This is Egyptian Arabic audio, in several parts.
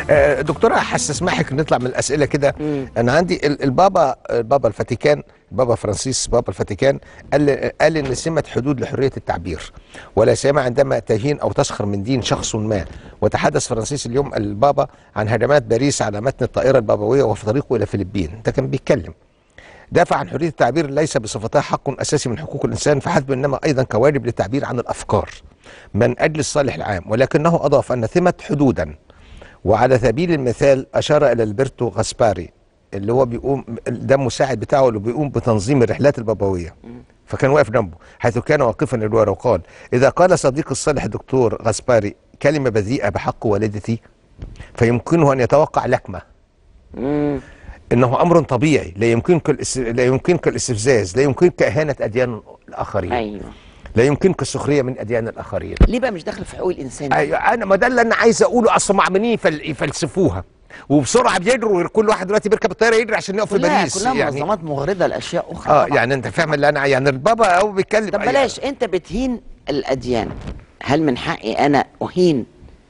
آه، دكتوره هستسمحك نطلع من الاسئله كده انا عندي ال- البابا البابا الفاتيكان بابا فرانسيس بابا الفاتيكان قال قال ان سمه حدود لحريه التعبير ولا سيما عندما تهين او تسخر من دين شخص ما وتحدث فرانسيس اليوم البابا عن هجمات باريس على متن الطائره البابويه وفي طريقه الى الفلبين ده كان بيتكلم دافع عن حريه التعبير ليس بصفتها حق اساسي من حقوق الانسان فحسب انما ايضا كواجب للتعبير عن الافكار من اجل الصالح العام ولكنه اضاف ان ثمه حدودا وعلى سبيل المثال اشار الى البرتو غاسباري اللي هو بيقوم ده المساعد بتاعه اللي بيقوم بتنظيم الرحلات البابويه فكان واقف جنبه حيث كان واقفا الوراء وقال اذا قال صديقي الصالح الدكتور غاسباري كلمه بذيئه بحق والدتي فيمكنه ان يتوقع لكمه مم. انه امر طبيعي لا يمكنك الاس... لا يمكنك الاستفزاز لا يمكنك اهانه اديان الاخرين ايوه لا يمكنك السخريه من اديان الاخرين ليه بقى مش داخل في حقوق الانسان أيوة انا ما ده اللي انا عايز اقوله اصل هم عمالين يفل... يفلسفوها وبسرعه بيجروا كل واحد دلوقتي بيركب الطياره يجري عشان يقف في كلها باريس كلها يعني منظمات مغرضه لاشياء اخرى اه طبعاً. يعني انت فاهم اللي انا يعني البابا هو بيتكلم طب بلاش انت بتهين الاديان هل من حقي انا اهين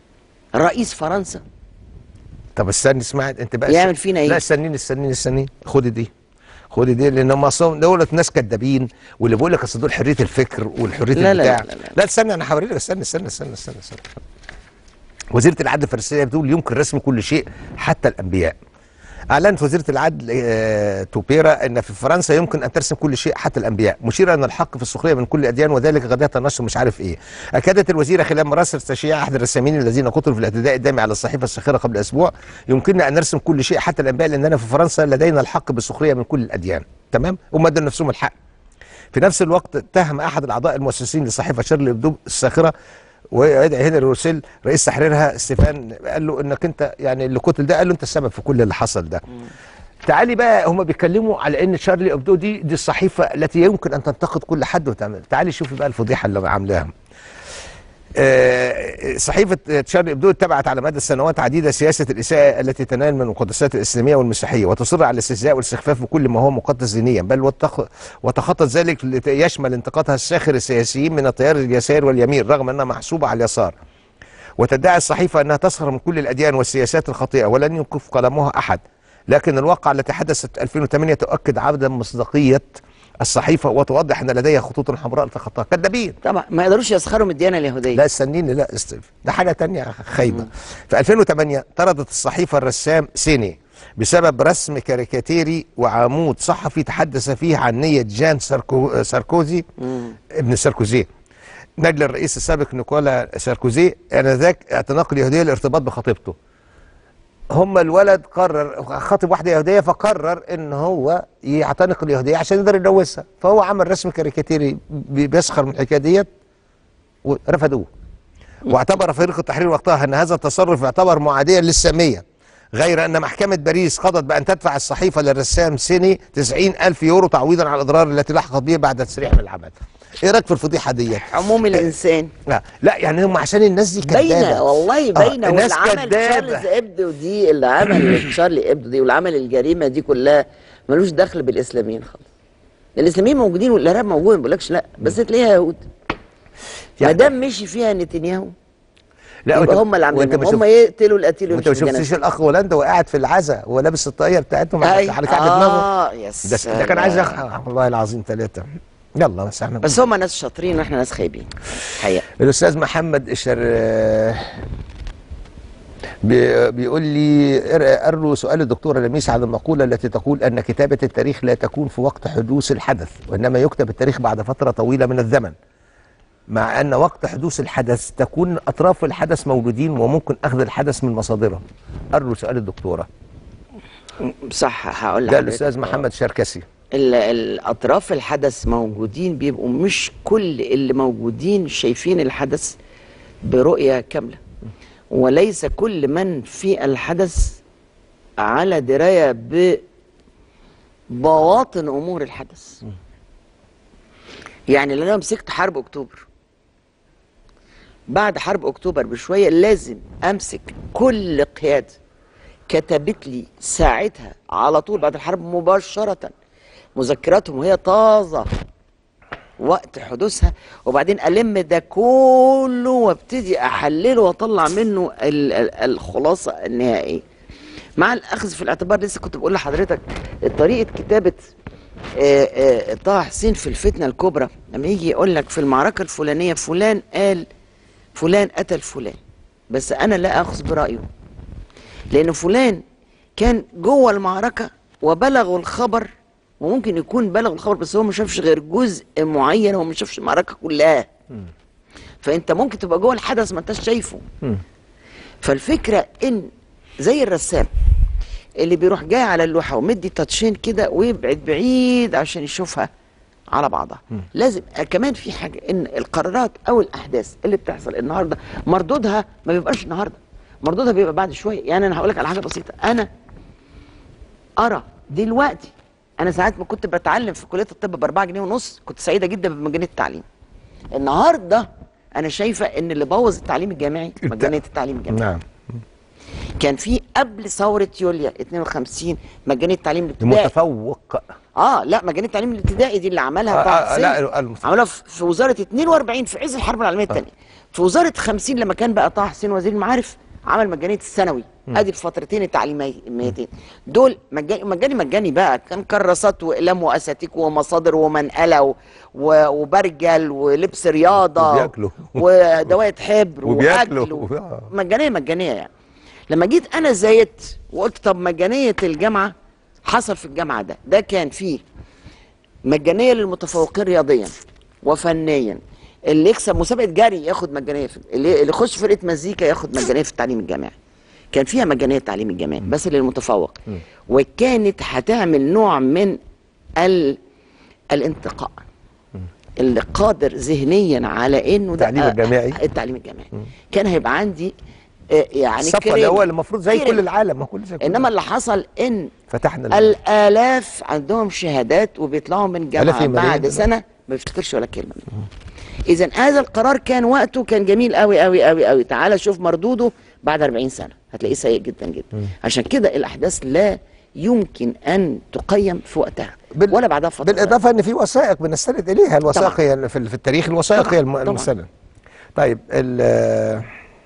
رئيس فرنسا طب استني اسمع انت بقى يعمل فينا ايه؟ لا استنيني استنيني استنيني خدي دي خدي دي لان هم اصلا دولت ناس كدابين واللي بيقول لك اصل دول حريه الفكر والحريه لا لا البتاع لا لا لا. لا استنى انا هوري لك استنى استنى استنى استنى استنى وزيره العدل الفرنسيه بتقول يمكن رسم كل شيء حتى الانبياء اعلنت وزيره العدل آه، توبيرا ان في فرنسا يمكن ان ترسم كل شيء حتى الانبياء مشيره ان الحق في السخريه من كل الاديان وذلك غداة النشر مش عارف ايه اكدت الوزيره خلال مراسل تشييع احد الرسامين الذين قتلوا في الاعتداء الدامي على الصحيفه الساخره قبل اسبوع يمكننا ان نرسم كل شيء حتى الانبياء لاننا في فرنسا لدينا الحق بالسخريه من كل الاديان تمام هم ادوا نفسهم الحق في نفس الوقت اتهم احد الاعضاء المؤسسين لصحيفه شارل ابدو الساخره ويدعي هنري روسيل رئيس تحريرها ستيفان قال له انك انت يعني اللي قتل ده قال له انت السبب في كل اللي حصل ده تعالي بقى هم بيتكلموا على ان شارلي ابدو دي دي الصحيفه التي يمكن ان تنتقد كل حد وتعمل تعالي شوفي بقى الفضيحه اللي عاملاها آه، صحيفة تشارلي ابدو اتبعت على مدى سنوات عديدة سياسة الإساءة التي تنال من المقدسات الإسلامية والمسيحية وتصر على الاستهزاء والاستخفاف بكل ما هو مقدس دينيا بل وتخ... وتخطط ذلك ليشمل انتقادها الساخر السياسيين من التيار اليسار واليمين رغم أنها محسوبة على اليسار وتدعي الصحيفة أنها تسخر من كل الأديان والسياسات الخاطئة ولن يوقف قلمها أحد لكن الواقع التي حدثت 2008 تؤكد عبدا مصداقية الصحيفة وتوضح أن لديها خطوط حمراء تخطاها كذابين طبعا ما يقدروش يسخروا من الديانه اليهوديه لا استنيني لا استف ده حاجه تانية خايبه في 2008 طردت الصحيفه الرسام سيني بسبب رسم كاريكاتيري وعمود صحفي تحدث فيه عن نيه جان ساركو ساركوزي ابن ساركوزي نجل الرئيس السابق نيكولا ساركوزي انذاك اعتناق اليهوديه للارتباط بخطيبته هم الولد قرر خاطب واحده يهوديه فقرر ان هو يعتنق اليهوديه عشان يقدر يتجوزها فهو عمل رسم كاريكاتيري بي- بيسخر من الحكايه ديت ورفضوه واعتبر فريق التحرير وقتها ان هذا التصرف يعتبر معاديا للساميه غير ان محكمه باريس قضت بان تدفع الصحيفه للرسام سيني 90 الف يورو تعويضا على الاضرار التي لحقت به بعد تسريح من العمل ايه رايك في الفضيحه ديت عموم الانسان لا لا يعني هم عشان الناس دي كدابه باينه والله باينه آه الناس واللي عمل تشارلز كدابه ابدو دي اللي عمل تشارلي ابدو دي واللي عمل الجريمه دي كلها ملوش دخل بالاسلاميين خالص الاسلاميين موجودين والارهاب موجود ما بقولكش لا بس تلاقيها يهود ما يعني- دام مشي فيها نتنياهو لا يبقى وأنت- هم اللي وأنت عاملين ما هم شفت- يقتلوا القتيل وانت ما ويمشوا شفتش بالجنازة. الاخ هولندا وقاعد في العزا وهو لابس الطاقيه بتاعتهم على أي. على كعب دماغه اه يا ده, ده كان عايز سلام. يخ... والله العظيم ثلاثه يلا بس احنا بس هم ناس شاطرين واحنا ناس خايبين حقيقة الاستاذ محمد الشر بي- بيقول لي ار- ارجو سؤال الدكتوره لميس عن المقوله التي تقول ان كتابه التاريخ لا تكون في وقت حدوث الحدث وانما يكتب التاريخ بعد فتره طويله من الزمن مع ان وقت حدوث الحدث تكون اطراف الحدث موجودين وممكن اخذ الحدث من مصادره ارجو سؤال الدكتوره صح هقول ده لحضرتك. الاستاذ محمد شركسي ال- الاطراف الحدث موجودين بيبقوا مش كل اللي موجودين شايفين الحدث برؤيه كامله وليس كل من في الحدث على درايه ببواطن امور الحدث يعني لو انا مسكت حرب اكتوبر بعد حرب اكتوبر بشويه لازم امسك كل قياده كتبت لي ساعتها على طول بعد الحرب مباشره مذكراتهم وهي طازه وقت حدوثها وبعدين الم ده كله وابتدي احلله واطلع منه ال- ال- الخلاصه النهائيه مع الاخذ في الاعتبار لسه كنت بقول لحضرتك طريقه كتابه آه، آه، طه حسين في الفتنه الكبرى لما يجي يقول لك في المعركه الفلانيه فلان قال فلان قتل فلان بس انا لا اخذ برايه لان فلان كان جوه المعركه وبلغوا الخبر وممكن يكون بلغ الخبر بس هو ما شافش غير جزء معين هو ما شافش المعركه كلها فانت ممكن تبقى جوه الحدث ما انتش شايفه فالفكره ان زي الرسام اللي بيروح جاي على اللوحه ومدي تاتشين كده ويبعد بعيد عشان يشوفها على بعضها لازم آه، كمان في حاجه ان القرارات او الاحداث اللي بتحصل النهارده مردودها ما بيبقاش النهارده مردودها بيبقى بعد شويه يعني انا هقول لك على حاجه بسيطه انا ارى دلوقتي انا ساعات ما كنت بتعلم في كليه الطب ب 4 جنيه ونص كنت سعيده جدا بمجانيه التعليم النهارده انا شايفه ان اللي بوظ التعليم الجامعي مجانيه التعليم الجامعي نعم كان في قبل ثوره يوليو 52 مجانيه التعليم الابتدائي المتفوق اه لا مجانيه التعليم الابتدائي دي اللي عملها آه، طه آه، حسين لا، المتفوق. عملها في في وزاره 42 في عز الحرب العالميه الثانيه في وزاره 50 لما كان بقى طه حسين وزير المعارف عمل مجانيه الثانوي ادي الفترتين التعليميتين دول مجاني مجاني مجاني بقى كان كراسات واقلام واساتيك ومصادر ومنقله و- و- وبرجل ولبس رياضه وبياكلوا. ودواء حبر وبياكلوا. واكل و- مجانيه مجانيه يعني لما جيت انا زايدت وقلت طب مجانيه الجامعه حصل في الجامعه ده ده كان فيه مجانيه للمتفوقين رياضيا وفنيا اللي يكسب مسابقه جري ياخد مجانيه في اللي اللي يخش فرقه مزيكا ياخد مجانيه في التعليم الجامعي كان فيها مجانيه التعليم الجامعي بس للمتفوق وكانت هتعمل نوع من ال... الانتقاء اللي قادر ذهنيا على انه ده التعليم الجامعي. التعليم الجامعي كان هيبقى عندي آه، يعني الصفقه كريم. اللي هو المفروض زي كريم. كل العالم ما كل زي كل انما اللي حصل ان فتحنا ال- الالاف عندهم شهادات وبيطلعوا من جامعه آلاف بعد ملايين. سنه ما بيفتكرش ولا كلمه منها اذا هذا القرار كان وقته كان جميل قوي قوي قوي قوي تعال شوف مردوده بعد 40 سنه هتلاقيه سيء جدا جدا عشان كده الاحداث لا يمكن ان تقيم في وقتها بال- ولا بعدها فتره بالاضافه ان في وثائق بنستند اليها الوثائق طبعاً. هي في في التاريخ الوثائق طبعاً، هي الم- طبعاً. المستند طيب ال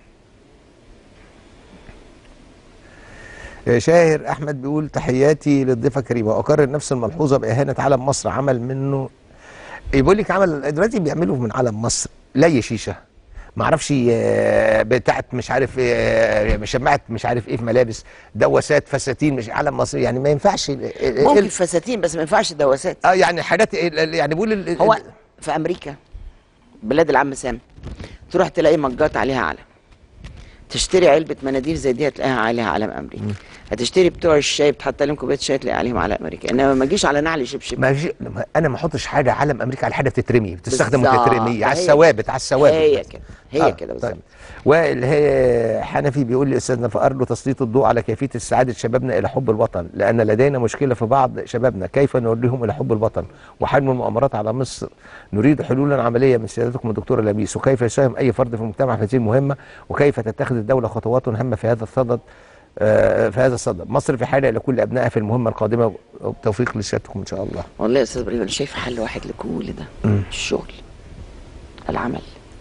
شاهر احمد بيقول تحياتي للضيفه كريمه واكرر نفس الملحوظه باهانه علم مصر عمل منه بيقول لك عمل دلوقتي بيعملوا من علم مصر لي شيشه ما اعرفش آه، بتاعت مش عارف آه، شماعه مش عارف ايه في ملابس دواسات فساتين مش علم مصر يعني ما ينفعش ال- ال- ممكن ال- فساتين بس ما ينفعش دواسات اه يعني حاجات ال- ال- يعني بيقول ال- هو ال- في امريكا بلاد العم سام تروح تلاقي مجات عليها علم تشتري علبه مناديل زي دي هتلاقيها عليها علم امريكا هتشتري بتوع الشاي بتحط عليهم كوبايه شاي تلاقي عليهم علم امريكا انما ما تجيش على نعل شبشب ما فيش ما- انا ما احطش حاجه علم امريكا على حاجه بتترمي بتستخدم بالظبط. وتترمي على هي- الثوابت على الثوابت هي بس. كده هي آه، كده طيب بالظبط واللي هي حنفي بيقول لي استاذنا فقر له تسليط الضوء على كيفيه استعاده شبابنا الى حب الوطن لان لدينا مشكله في بعض شبابنا كيف نوريهم الى حب الوطن وحجم المؤامرات على مصر نريد حلولا عمليه من سيادتكم الدكتوره لميس وكيف يساهم اي فرد في المجتمع في هذه المهمه وكيف تتخذ الدوله خطوات هامه في هذا الصدد آه، في هذا الصدد مصر في حاجه الى كل ابنائها في المهمه القادمه وبتوفيق لسيادتكم ان شاء الله والله يا استاذ ابراهيم انا شايف حل واحد لكل ده الشغل العمل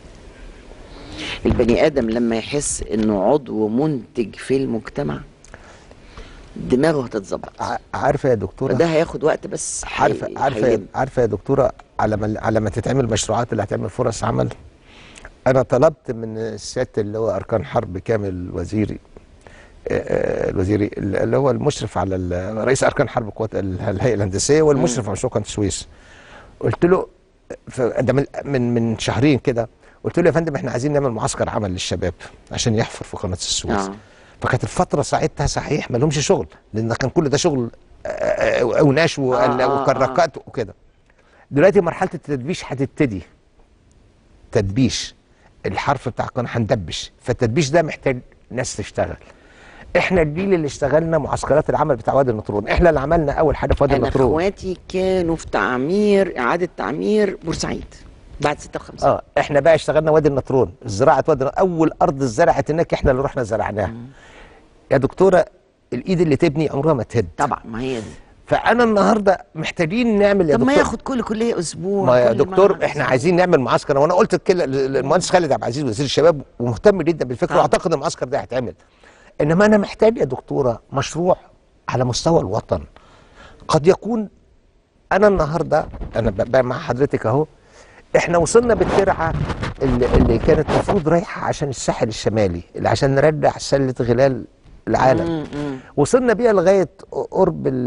البني ادم لما يحس انه عضو منتج في المجتمع دماغه هتتظبط ع- عارفه يا دكتوره فده هياخد وقت بس هي- عارفه عارفه هيلم. عارفه يا دكتوره على ما على ما تتعمل مشروعات اللي هتعمل فرص عمل انا طلبت من سياده اللي هو اركان حرب كامل وزيري آه، آه، الوزيري اللي هو المشرف على ال- رئيس اركان حرب قوات ال- الهيئه الهندسيه والمشرف على مشروع قناه السويس قلت له ف- ده من من من شهرين كده قلت له يا فندم احنا عايزين نعمل معسكر عمل للشباب عشان يحفر في قناه السويس آه. فكانت الفتره ساعتها صحيح ما لهمش شغل لان كان كل ده شغل آه، آه، اوناش آه، آه، وكراكات وكده دلوقتي مرحله التدبيش هتبتدي تدبيش الحرف بتاع القناه هندبش فالتدبيش ده محتاج ناس تشتغل احنا الجيل اللي اشتغلنا معسكرات العمل بتاع وادي النطرون احنا اللي عملنا اول حاجه في وادي انا النطرون اخواتي كانوا في تعمير اعاده تعمير بورسعيد بعد 56 اه احنا بقى اشتغلنا وادي النطرون زراعه وادي النطرون. اول ارض اتزرعت هناك احنا اللي رحنا زرعناها يا دكتوره الايد اللي تبني عمرها ما تهد طبعا ما هي دي فانا النهارده محتاجين نعمل يا طب ما دكتور ياخد كل كليه اسبوع ما يا كل دكتور معهد احنا أسبوع. عايزين نعمل معسكر وانا قلت كده للمهندس خالد عبد العزيز وزير الشباب ومهتم جدا بالفكره آه. واعتقد المعسكر ده هيتعمل انما انا محتاج يا دكتوره مشروع على مستوى الوطن قد يكون انا النهارده انا ب- ب- مع حضرتك اهو احنا وصلنا بالترعه اللي, اللي كانت المفروض رايحه عشان الساحل الشمالي اللي عشان نرجع سله غلال العالم وصلنا بيها لغايه قرب ال-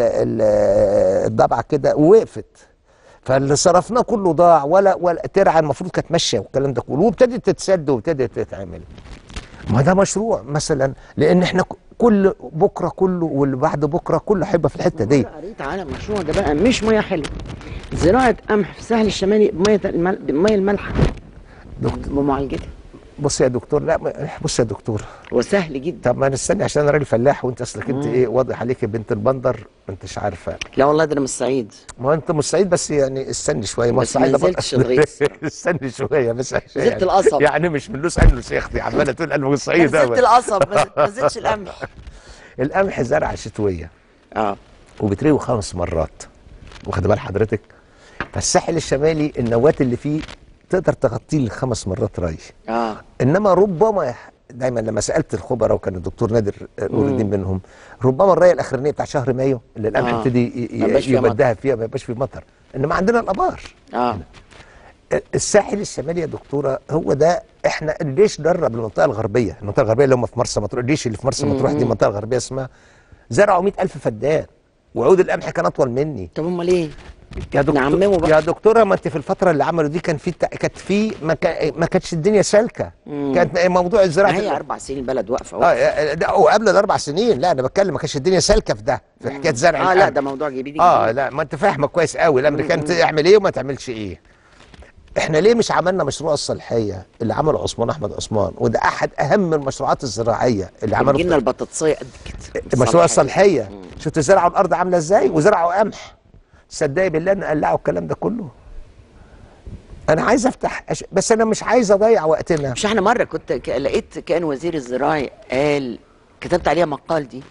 ال- الضبعه كده ووقفت فاللي صرفناه كله ضاع ولا ولا ترعه المفروض كانت ماشيه والكلام ده كله وابتدت تتسد وابتدت تتعمل ما ده مشروع مثلا لان احنا ك- كل بكره كله واللي بعد بكره كله هيبقى في الحته دي قريت على المشروع ده بقى مش ميه حلوه زراعه قمح في الساحل الشمالي بميه المل... بميه المالحه بمعالجتها بص يا دكتور لا ما- بص يا دكتور وسهل جدا طب ما نستني عشان انا راجل فلاح وانت اصلك انت ايه واضح عليك بنت البندر ما انتش عارفه لا والله ده انا من الصعيد ما هو انت مش سعيد بس يعني استني شويه ما هو بس ما الصعيد ده نزلتش بقى- الغيث. استني شويه بس عشان نزلت يعني القصب. يعني مش من لوس انجلوس يا اختي عماله تقول انا من الصعيد نزلت أوي. القصب ما ما نزلتش القمح القمح زرعه شتويه اه وبتروي خمس مرات واخد بال حضرتك فالساحل الشمالي النواه اللي فيه تقدر تغطيه لخمس مرات ري اه انما ربما دايما لما سالت الخبراء وكان الدكتور نادر نور الدين منهم ربما الري الاخرانيه بتاع شهر مايو اللي القمح آه. يبتدي ي- ما يبقاش ي- فيها مطر. يبدها فيها ما يبقاش فيه مطر انما عندنا الابار اه الساحل الشمالي يا دكتوره هو ده احنا الجيش درب المنطقه الغربيه المنطقه الغربيه اللي هم في مرسى مطروح الجيش اللي في مرسى مطروح دي المنطقه الغربيه اسمها زرعوا 100000 فدان وعود القمح كان اطول مني طب امال ايه؟ يا دكتور نعممه بقى. يا دكتوره ما انت في الفتره اللي عملوا دي كان في تع- كانت في ما, كا- ما كانتش الدنيا سالكه كانت موضوع الزراعه ما هي اربع سنين البلد واقفه اه آه، ده وقبل الاربع سنين لا انا بتكلم ما كانش الدنيا سالكه في ده في حكايه زرع اه لا القمح. ده موضوع جديد اه لا ما انت فاهمه كويس قوي الامريكان تعمل ايه وما تعملش ايه احنا ليه مش عملنا مشروع الصالحيه اللي عمله عثمان احمد عثمان وده احد اهم المشروعات الزراعيه اللي عمله جبنا في البطاطسيه قد كده مشروع الصالحيه شفت زرعوا الارض عامله ازاي وزرعوا قمح صدقني بالله ان قلعوا الكلام ده كله انا عايز افتح أش... بس انا مش عايز اضيع وقتنا مش احنا مره كنت ك- لقيت كان وزير الزراعه قال كتبت عليها مقال دي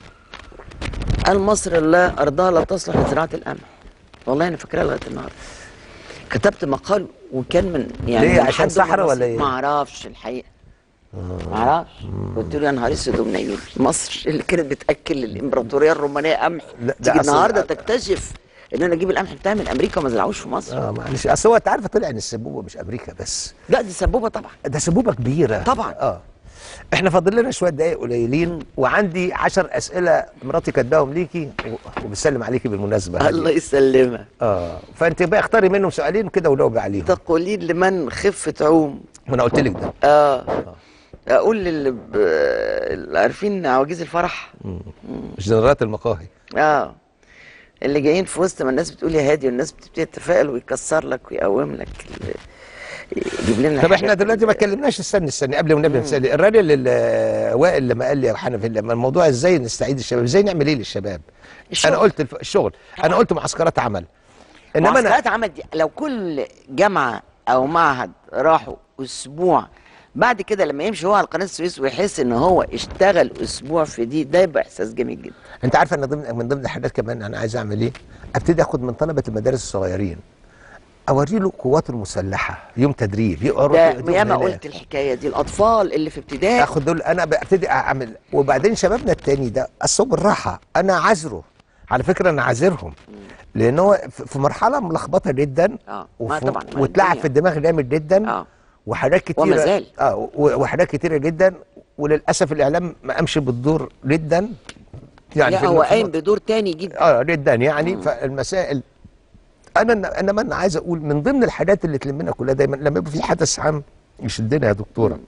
قال مصر لا ارضها لا تصلح لزراعه القمح والله انا فاكرها لغايه النهارده كتبت مقال وكان من يعني ليه؟ من عشان حد صحراء من ولا مصر. إيه؟ ما اعرفش الحقيقه ما اعرفش قلت له يا نهار اسود ومنيل مصر اللي كانت بتاكل الامبراطوريه الرومانيه قمح لا، ده تيجي أصل- النهارده تكتشف ان انا اجيب القمح بتاعي من امريكا وما زرعوش في مصر اه معلش اصل هو انت عارفه طلع ان السبوبه مش امريكا بس لا دي سبوبه طبعا ده سبوبه كبيره طبعا. اه احنا فاضل لنا شويه دقايق قليلين وعندي عشر اسئله مراتي كاتباهم ليكي و- وبتسلم عليكي بالمناسبه الله يسلمك اه فانت بقى اختاري منهم سؤالين كده وجاوبي عليهم تقولين لمن خفة عوم ما انا قلت لك ده اه اقول للي ب... اللي عارفين عواجيز الفرح جنرالات المقاهي اه اللي جايين في وسط ما الناس بتقول يا هادي والناس بتبتدي تتفائل ويكسر لك ويقوم لك ال- يجيب لنا طب احنا حاجات دلوقتي ما اتكلمناش استني استني قبل ما نبدا نسال الراجل اللي- وائل لما قال لي يا حنفي لما الموضوع ازاي نستعيد الشباب ازاي نعمل ايه للشباب الشغل. انا قلت الف... الشغل انا قلت معسكرات عمل انما انا معسكرات عمل دي لو كل جامعه او معهد راحوا اسبوع بعد كده لما يمشي هو على قناه السويس ويحس ان هو اشتغل اسبوع في دي ده يبقى احساس جميل جدا انت عارف ان ضمن من ضمن الحاجات كمان انا عايز اعمل ايه ابتدي اخد من طلبه المدارس الصغيرين اوري له قواته المسلحه يوم تدريب يقروا ده يدوهم ياما هناك. قلت الحكايه دي الاطفال اللي في ابتدائي اخد دول انا ببتدي اعمل وبعدين شبابنا التاني ده اصل بالراحه انا عذره على فكره انا عاذرهم لان هو في في مرحله ملخبطه جدا آه، وف- ما طبعا، ما واتلعب الدنيا. في الدماغ جامد جدا آه. وحاجات كتيره وما زال. اه و- وحاجات كتيره جدا وللاسف الاعلام ما قامش بالدور جدا لا في هو في قايم النقطة- بدور تاني جدا اه جدا يعني فالمسائل انا انا انا عايز اقول من ضمن الحاجات اللي تلمنا كلها دايما لما يبقى في حدث عام يشدنا يا دكتوره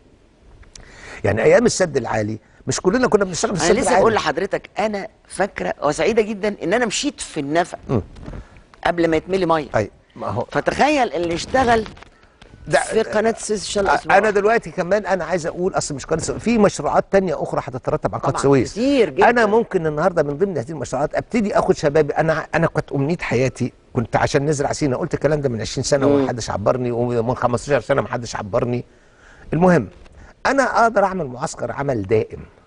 يعني ايام السد العالي مش كلنا كنا بنشتغل في انا السد لسه العالي بقول لحضرتك انا فاكره وسعيده جدا ان انا مشيت في النفق مم. قبل ما يتملي ميه اي ما هو فتخيل اللي اشتغل ده- في قناه السويس ان شاء الله اسبوع انا دلوقتي كمان انا عايز اقول اصل مش قناه السويس، في مشروعات تانية اخرى هتترتب على قناه طبعاً، السويس كتير جداً. انا ممكن النهارده من ضمن هذه المشروعات ابتدي اخد شبابي انا انا كنت امنيه حياتي كنت عشان نزرع سينا قلت الكلام ده من 20 سنه مم. ومحدش عبرني ومن 15 سنه محدش عبرني المهم انا اقدر اعمل معسكر عمل دائم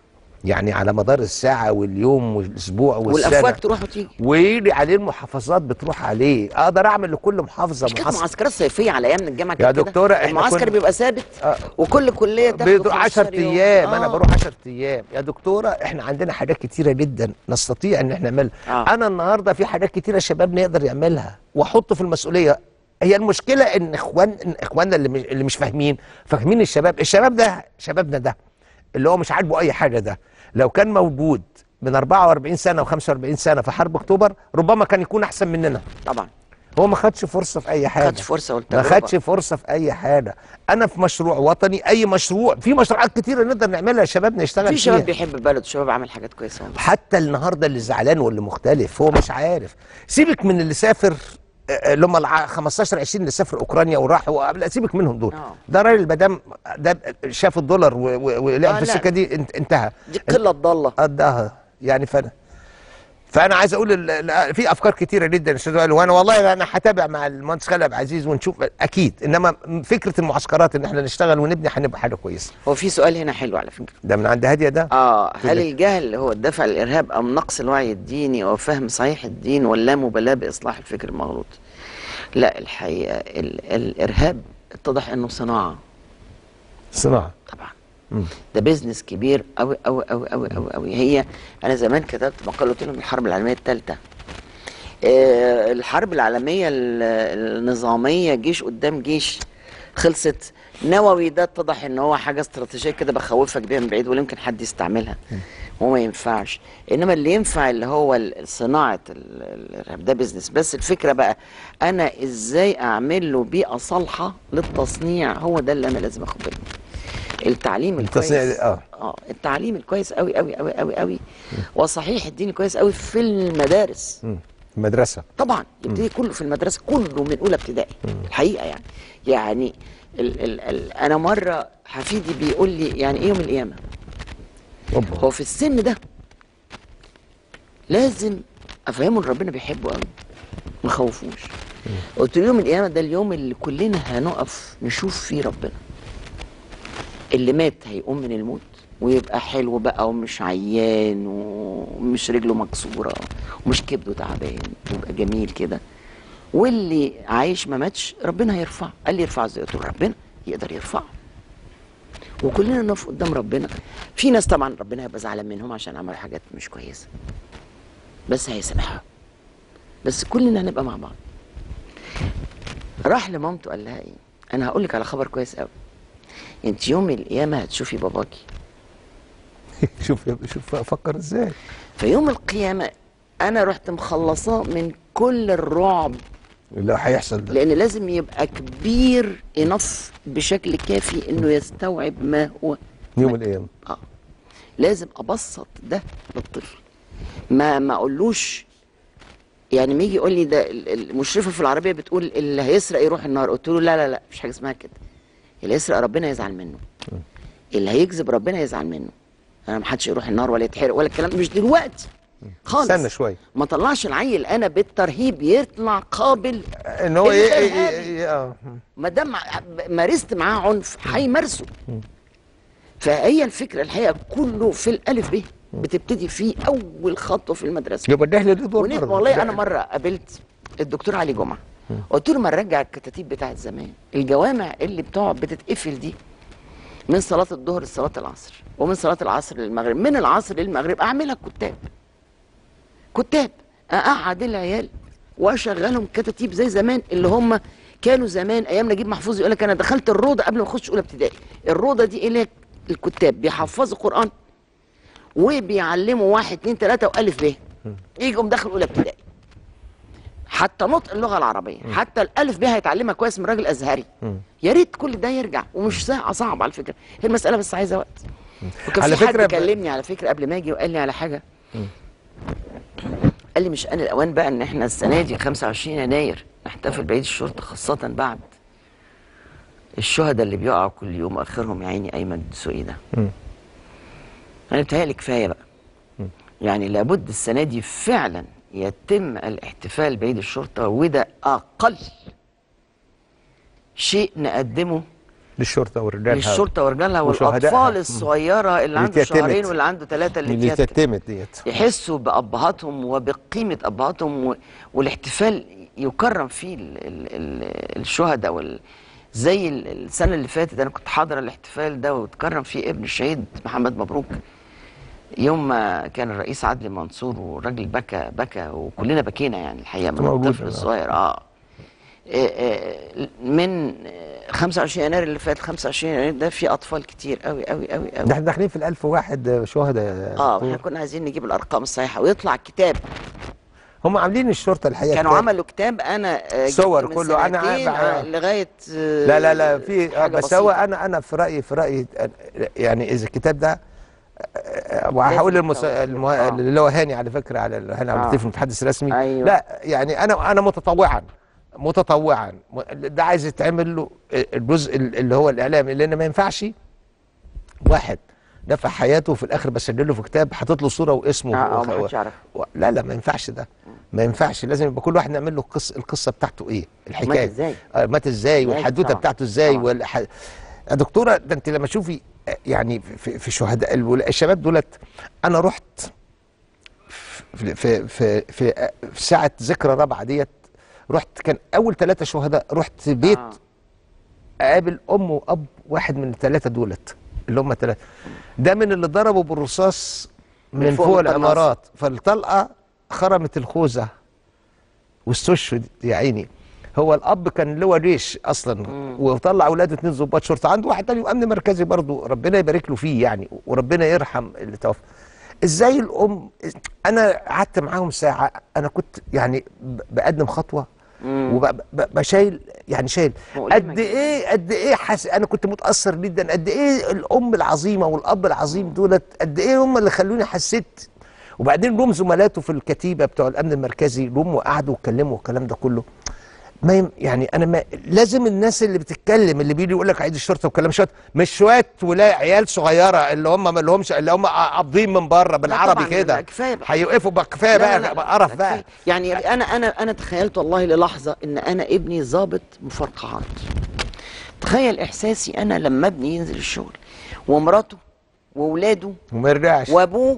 يعني على مدار الساعه واليوم والاسبوع والسنه والافواج تروح وتيجي ويجي عليه المحافظات بتروح عليه اقدر اعمل لكل محافظه مش كانت محافظه معسكرات صيفيه على ايام الجامعه يا كانت كده؟ دكتورة، إحنا المعسكر كنا- بيبقى ثابت آه. وكل كليه تاخد بيروح 10 15 يوم. ايام انا آه. بروح 10 ايام يا دكتوره احنا عندنا حاجات كتيره جدا نستطيع ان احنا نعملها آه. انا النهارده في حاجات كتيره الشباب يقدر يعملها واحطه في المسؤوليه هي المشكله ان اخوان إن اخواننا اللي مش اللي مش فاهمين فاهمين الشباب الشباب ده شبابنا ده اللي هو مش عاجبه اي حاجه ده لو كان موجود من 44 سنه و45 سنه في حرب اكتوبر ربما كان يكون احسن مننا طبعا هو ما خدش فرصه في اي حاجه خدش فرصه ما والتجربه خدش فرصه في اي حاجه انا في مشروع وطني اي مشروع في مشروعات كتيره نقدر نعملها شبابنا يشتغل في فيها شباب بيحب بلده وشباب عمل حاجات كويسه والله حتى النهارده اللي زعلان واللي مختلف هو مش عارف سيبك من اللي سافر آه، اللي هم الع- 15 20 اللي سافر اوكرانيا وراحوا لا سيبك منهم دول آه. ده راجل ما دام ده شاف الدولار و- و- ولعب آه، في لا. السكه دي انت- انتهى دي قله ضاله قدها يعني فانا فانا عايز اقول ال- ال- في افكار كتيره جدا يا استاذ وائل وانا والله انا هتابع مع المهندس خالد عبد العزيز ونشوف اكيد انما فكره المعسكرات ان احنا نشتغل ونبني هنبقى حاجه كويسه هو في سؤال هنا حلو على فكره ده من عند هاديه ده اه هل كده. الجهل هو الدافع للارهاب ام نقص الوعي الديني او فهم صحيح الدين ولا مبالاه باصلاح الفكر المغلوط لا الحقيقه ال الارهاب اتضح انه صناعه صناعه طبعا مم. ده بيزنس كبير قوي قوي قوي قوي قوي قوي هي انا زمان كتبت مقال قلت لهم الحرب العالميه الثالثه آه الحرب العالميه ال- النظاميه جيش قدام جيش خلصت نووي ده اتضح ان هو حاجه استراتيجيه كده بخوفك بيها من بعيد ولا يمكن حد يستعملها هو ما ينفعش انما اللي ينفع اللي هو ال- صناعه ال- الارهاب ده بيزنس بس الفكره بقى انا ازاي اعمل له بيئه صالحه للتصنيع هو ده اللي انا لازم اخد بالي منه. التعليم الكويس التصنيع- آه. اه التعليم الكويس قوي قوي قوي قوي قوي وصحيح الدين كويس قوي في المدارس مم. المدرسه طبعا يبتدي كله في المدرسه كله من اولى ابتدائي الحقيقه يعني يعني ال ال ال انا مره حفيدي بيقول لي يعني ايه يوم القيامه أوبا. هو في السن ده لازم افهمه ان ربنا بيحبه قوي ما خوفوش قلت له يوم القيامه ده اليوم اللي كلنا هنقف نشوف فيه ربنا اللي مات هيقوم من الموت ويبقى حلو بقى ومش عيان ومش رجله مكسوره ومش كبده تعبان ويبقى جميل كده واللي عايش ما ماتش ربنا هيرفعه قال لي يرفعه ازاي قلت له ربنا يقدر يرفعه وكلنا نقف قدام ربنا في ناس طبعا ربنا هيبقى زعلان منهم عشان عملوا حاجات مش كويسه بس هيسامحهم بس كلنا هنبقى مع بعض راح لمامته قال لها ايه انا هقول لك على خبر كويس قوي انت يوم القيامه هتشوفي باباكي شوف شوف افكر ازاي فيوم القيامه انا رحت مخلصاه من كل الرعب اللي هيحصل ده لان لازم يبقى كبير انف بشكل كافي انه يستوعب ما هو يوم القيامه اه لازم ابسط ده للطفل ما ما اقولوش يعني ما يجي يقول لي ده ال- المشرفه في العربيه بتقول اللي هيسرق يروح النار قلت له لا لا لا مفيش حاجه اسمها كده اللي يسرق ربنا يزعل منه اللي هيكذب ربنا يزعل منه انا ما حدش يروح النار ولا يتحرق ولا الكلام مش دلوقتي خالص استنى شويه ما طلعش العيل انا بالترهيب يطلع قابل ان هو ايه ايه الإرهابي. إيه- إيه- اه ما دام مارست معاه عنف هيمارسه فهي الفكره الحقيقه كله في الالف ب بتبتدي فيه اول خطوه في المدرسه يبقى الجهل له دور ونف- برضه. والله ده- انا مره قابلت الدكتور علي جمعه قلت له ما نرجع الكتاتيب بتاعت زمان الجوامع اللي بتقعد بتتقفل دي من صلاه الظهر لصلاه العصر ومن صلاه العصر للمغرب من العصر للمغرب اعملها كتاب كتاب اقعد العيال واشغلهم كتاتيب زي زمان اللي هم كانوا زمان ايام نجيب محفوظ يقول لك انا دخلت الروضه قبل ما اخش اولى ابتدائي الروضه دي ايه الكتاب بيحفظوا قران وبيعلموا واحد اتنين تلاته والف ب يجوا داخل اولى ابتدائي حتى نطق اللغه العربيه حتى الالف ب هيتعلمها كويس من راجل ازهري يا ريت كل ده يرجع ومش ساعه صعب على فكره هي المساله بس عايزه وقت وكان على في فكرة حد ب- كلمني على فكره قبل ما اجي وقال لي على حاجه قال لي مش انا الاوان بقى ان احنا السنه دي 25 يناير نحتفل بعيد الشرطه خاصه بعد الشهداء اللي بيقعوا كل يوم اخرهم يا عيني ايمن دسوقي ده مم. انا بتهيألي كفايه بقى يعني لابد السنه دي فعلا يتم الاحتفال بعيد الشرطه وده اقل شيء نقدمه للشرطه ورجالها للشرطه ورجالها وشهدائها. والاطفال الصغيره اللي اللي عنده اتيتمت. شهرين واللي عنده ثلاثه اللي اللي اتيتم. تتمت ديت يحسوا بابهاتهم وبقيمه ابهاتهم و... والاحتفال يكرم فيه ال... ال... ال... الشهداء وال... زي ال- السنه اللي فاتت انا كنت حاضر الاحتفال ده واتكرم فيه ابن الشهيد محمد مبروك يوم ما كان الرئيس عدلي منصور والراجل بكى بكى وكلنا بكينا يعني الحقيقه من موجود الطفل أنا. الصغير اه آه، آه، من آه، 25 يناير اللي فات 25 يناير ده في اطفال كتير قوي قوي قوي قوي ده احنا داخلين في الألف واحد شهداء اه احنا كنا عايزين نجيب الارقام الصحيحه ويطلع كتاب هم عاملين الشرطه الحقيقه كانوا كتاب. عملوا كتاب انا آه، جبته صور من كله. أنا سنتين، عارف- آه، لغايه آه، لا لا لا في آه، حاجة بس هو بسيطة. انا انا في رايي في رايي آه، يعني اذا الكتاب ده آه، وهقول المس... يتطور. المه... آه. اللي هو هاني على فكره على ال- هاني عبد آه. اللطيف المتحدث الرسمي أيوة. لا يعني انا انا متطوعا متطوعا م- ده عايز يتعمل له الجزء اللي هو الاعلامي لان ما ينفعش واحد دفع حياته في الاخر بسجله في كتاب حاطط له صوره واسمه اه اه وخ- ما حدش يعرف و- لا لا ما ينفعش ده ما ينفعش لازم يبقى كل واحد نعمل له القصه القصه بتاعته ايه الحكايه إزاي؟ آه مات ازاي مات والحدوته طبعاً. بتاعته ازاي طبعاً. والح... يا دكتوره ده انت لما تشوفي آه، يعني في, في شهداء الول- الشباب دولت انا رحت في في في, في, آه، في ساعه ذكرى رابعه ديت رحت كان اول ثلاثه شهداء رحت بيت آه. اقابل ام واب واحد من الثلاثه دولت اللي هم ثلاثه ده من اللي ضربوا بالرصاص من, من فوق فوق القناص. العمارات فالطلقه خرمت الخوذه واستشهد يا عيني هو الاب كان له ريش اصلا وطلع اولاده اتنين ضباط شرطه عنده واحد تاني امن مركزي برضه ربنا يبارك له فيه يعني وربنا يرحم اللي توفى ازاي الام انا قعدت معاهم ساعه انا كنت يعني ب- بقدم خطوه وبشايل يعني شايل مؤلمة قد ايه قد ايه حس... انا كنت متاثر جدا قد ايه الام العظيمه والاب العظيم دولت قد ايه هم اللي خلوني حسيت وبعدين لهم زملاته في الكتيبه بتوع الامن المركزي لهم وقعدوا واتكلموا والكلام ده كله ما يم... يعني انا ما لازم الناس اللي بتتكلم اللي بيجي يقول لك عيد الشرطه وكلام شويه مش شويه ولا عيال صغيره اللي هم ما لهمش اللي هم قابضين من بره بالعربي طبعاً، كده لا، كفاية بقى. هيوقفوا بقى كفايه لا، بقى لا، لا، بقى قرف بقى كفاية. يعني انا انا انا تخيلت والله للحظه ان انا ابني ضابط مفرقعات تخيل احساسي انا لما ابني ينزل الشغل ومراته واولاده وما يرجعش وابوه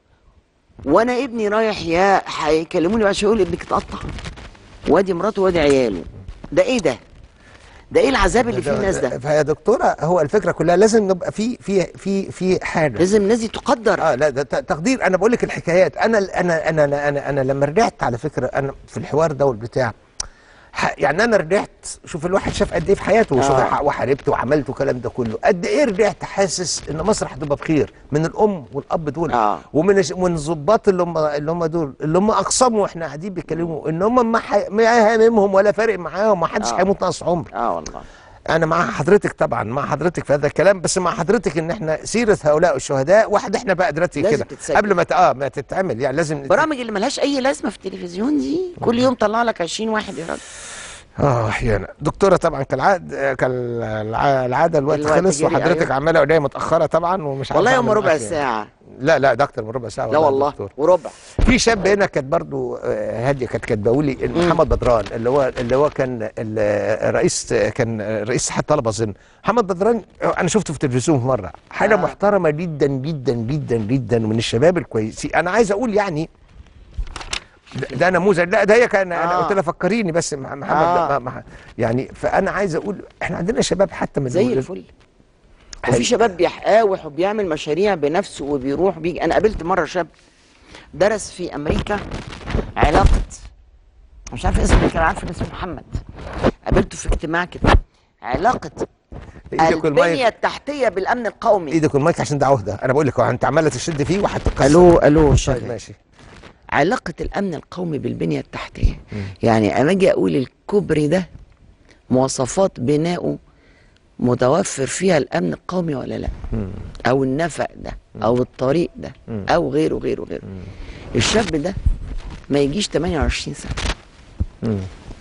وانا ابني رايح يا هيكلموني بعد شويه يقول ابنك اتقطع وادي مراته وادي عياله ده ايه ده ده ايه العذاب اللي فيه الناس ده فيا دكتوره هو الفكره كلها لازم نبقى في في في في حاجه لازم الناس دي تقدر اه لا ده ت- تقدير انا بقول لك الحكايات انا انا انا انا انا, أنا لما رجعت على فكره انا في الحوار ده والبتاع ح- يعني انا رجعت شوف الواحد شاف قد ايه في حياته وشوف آه. ح- وحاربت وعملت والكلام ده كله قد ايه رجعت حاسس ان مصر هتبقى بخير من الام والاب دول آه. ومن الش- من الظباط اللي هم اللي هم دول اللي هم اقسموا واحنا قاعدين بيتكلموا ان هم ما ح- ما هاممهم ولا فارق معاهم ما حدش آه. هيموت ناقص عمر اه والله انا مع حضرتك طبعا مع حضرتك في هذا الكلام بس مع حضرتك ان احنا سيره هؤلاء الشهداء واحد احنا بقى دلوقتي لازم كده تتسجل. قبل ما ت- اه ما تتعمل يعني لازم برامج اللي ملهاش اي لازمه في التلفزيون دي كل يوم طلع لك 20 واحد يا راجل اه احيانا دكتوره طبعا كالعاده كالعاده الوقت, الوقت خلص جري، وحضرتك أيوة. عماله قدامي متاخره طبعا ومش عارف والله يوم أعمل ربع معاك إيه. ساعه لا لا ده اكتر من ربع ساعه لا والله يا دكتور. وربع في شاب هنا كانت برضو آه، هاديه كانت كاتبه لي محمد بدران اللي هو اللي هو كان الرئيس كان رئيس اتحاد الطلبه اظن محمد بدران آه، انا شفته في التلفزيون في مره حاجه آه. آه. محترمه جدا جدا جدا جدا ومن الشباب الكويسين انا عايز اقول يعني ده, ده نموذج لا ده هي كان انا آه. قلت لها فكريني بس مع محمد آه. آه. مع يعني فانا عايز اقول احنا عندنا شباب حتى من زي دول- الفل وفي شباب بيحاوح وبيعمل مشاريع بنفسه وبيروح بيجي انا قابلت مره شاب درس في امريكا علاقه مش عارف اسمه كان عارف إن اسمه محمد قابلته في اجتماع كده علاقه ايدك البنيه والمايك التحتيه بالامن القومي ايدك والمايك عشان ده عهده انا بقول لك هو انت عماله تشد فيه وهتتكسر الو الو طيب شغال ماشي علاقة الأمن القومي بالبنية التحتية يعني أما أجي أقول الكوبري ده مواصفات بنائه متوفر فيها الأمن القومي ولا لا أو النفق ده أو الطريق ده أو غيره غيره غيره الشاب ده ما يجيش 28 سنة مم.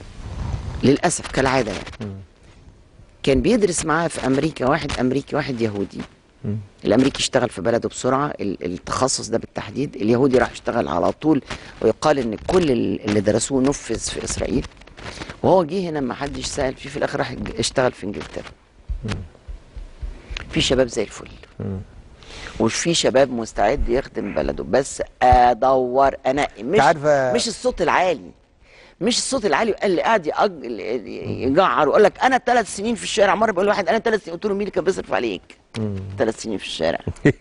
للأسف كالعادة يعني كان بيدرس معاه في أمريكا واحد أمريكي واحد يهودي الامريكي اشتغل في بلده بسرعه ال- التخصص ده بالتحديد اليهودي راح اشتغل على طول ويقال ان كل ال- اللي درسوه نفذ في اسرائيل وهو جه هنا ما حدش سال فيه في الاخر راح ج- اشتغل في انجلترا في شباب زي الفل وفي شباب مستعد يخدم بلده بس ادور انقي مش عارفة- مش الصوت العالي مش الصوت العالي اللي قاعد يأج- يجعر ويقول لك انا ثلاث سنين في الشارع مره بقول واحد انا ثلاث سنين قلت له مين اللي كان بيصرف عليك ثلاث سنين في الشارع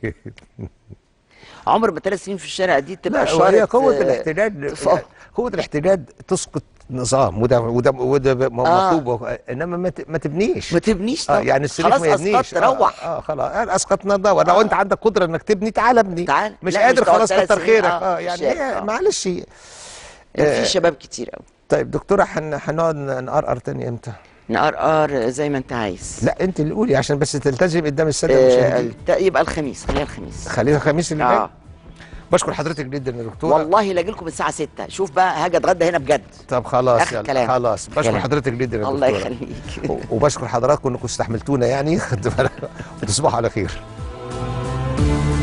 عمر ما ثلاث سنين في الشارع دي تبقى لا شارة وهي قوة آه، الاحتجاج تفاهم. قوة الاحتجاج تسقط نظام وده وده وده م- آه. مطلوب انما ما ت- ما تبنيش ما تبنيش اه طبعا. يعني السلك خلاص ما يبنيش اسقطت روح اه, آه خلاص آه اسقطنا ده ولو انت عندك قدره انك تبني تعال ابني تعال. مش لا، مش قادر تقعد خلاص ثلاث كتر سنين، خيرك آه، اه يعني شارع، هي آه. معلش في شباب كتير قوي طيب دكتوره هن- هنقعد نقرقر تاني امتى؟ نقرقر زي ما انت عايز لا انت اللي قولي عشان بس تلتزم قدام الساده آه المشاهدين الت- يبقى الخميس خليها الخميس خلينا الخميس اللي جاي اه بشكر حضرتك جدا يا دكتوره والله لاجي لكم الساعه 6 شوف بقى هاجي اتغدى هنا بجد طب خلاص آخر يلا كلام. خلاص بشكر كلام. حضرتك جدا يا الله دكتوره يخليك و- وبشكر حضراتكم انكم استحملتونا يعني خدوا بالك وتصبحوا على خير